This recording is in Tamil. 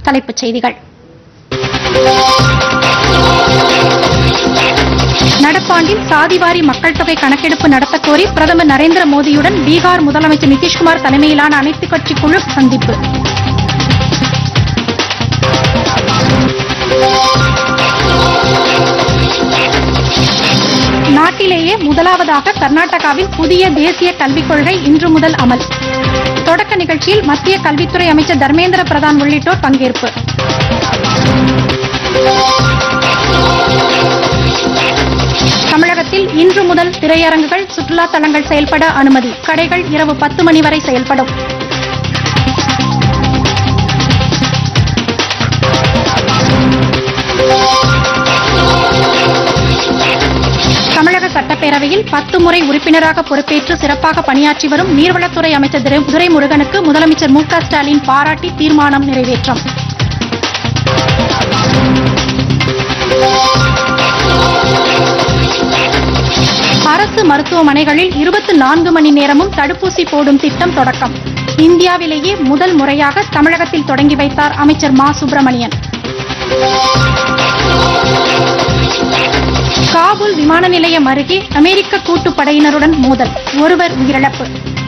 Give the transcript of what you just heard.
தலைப்புச் செய்திகள் நடப்பாண்டில் சாதிவாரி மக்கள் தொகை கணக்கெடுப்பு நடத்தக் கோரி பிரதமர் நரேந்திர மோடியுடன் பீகார் முதலமைச்சர் நிதிஷ்குமார் தலைமையிலான அனைத்துக் கட்சி குழு சந்திப்பு நாட்டிலேயே முதலாவதாக கர்நாடகாவில் புதிய தேசிய கல்விக் கொள்கை இன்று முதல் அமல் தொடக்க நிகழ்ச்சியில் மத்திய கல்வித்துறை அமைச்சர் தர்மேந்திர பிரதான் உள்ளிட்டோர் பங்கேற்பு தமிழகத்தில் இன்று முதல் திரையரங்குகள் சுற்றுலா தலங்கள் செயல்பட அனுமதி கடைகள் இரவு பத்து மணி வரை செயல்படும் தமிழக சட்டப்பேரவையில் பத்து முறை உறுப்பினராக பொறுப்பேற்று சிறப்பாக பணியாற்றி வரும் நீர்வளத்துறை அமைச்சர் திரு- துரைமுருகனுக்கு முதலமைச்சர் மு க ஸ்டாலின் பாராட்டி தீர்மானம் நிறைவேற்றம் அரசு மருத்துவமனைகளில் இருபத்தி நான்கு மணி நேரமும் தடுப்பூசி போடும் திட்டம் தொடக்கம் இந்தியாவிலேயே முதல் முறையாக தமிழகத்தில் தொடங்கி வைத்தார் அமைச்சர் மா சுப்பிரமணியன் காபூல் விமான நிலையம் அருகே அமெரிக்க கூட்டுப்படையினருடன் மோதல் ஒருவர் உயிரிழப்பு